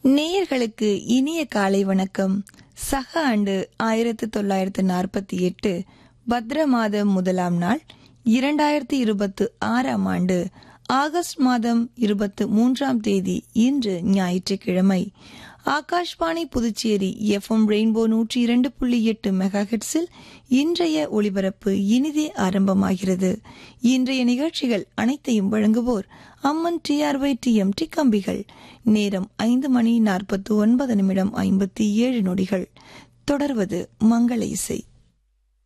நேயர்களுக்கு இனிய காலை வணக்கம் சக ஆண்டு ஆயிரத்து தொள்ளாயிரத்து நாற்பத்தி எட்டு பத்ர மாதம் முதலாம் நாள் இரண்டாயிரத்தி இருபத்து ஆறாம் ஆண்டு ஆகஸ்ட் மாதம் இருபத்து மூன்றாம் தேதி இன்று ஞாயிற்றுக்கிழமை ஆகாஷ்வாணி புதுச்சேரி எஃப்எம் ரெயின்போ நூற்றி இரண்டு புள்ளி எட்டு மெகாஹெட்ஸில் இன்றைய ஒளிபரப்பு இனிதே ஆரம்பமாகிறது இன்றைய நிகழ்ச்சிகள் அனைத்தையும் வழங்குவோர் அம்மன் டிஆர்ஒய் டிஎம்டி கம்பிகள் நேரம் ஐந்து மணி நாற்பத்தி ஒன்பது நிமிடம் ஐம்பத்தி ஏழு நொடிகள் தொடர்வது மங்கள இசை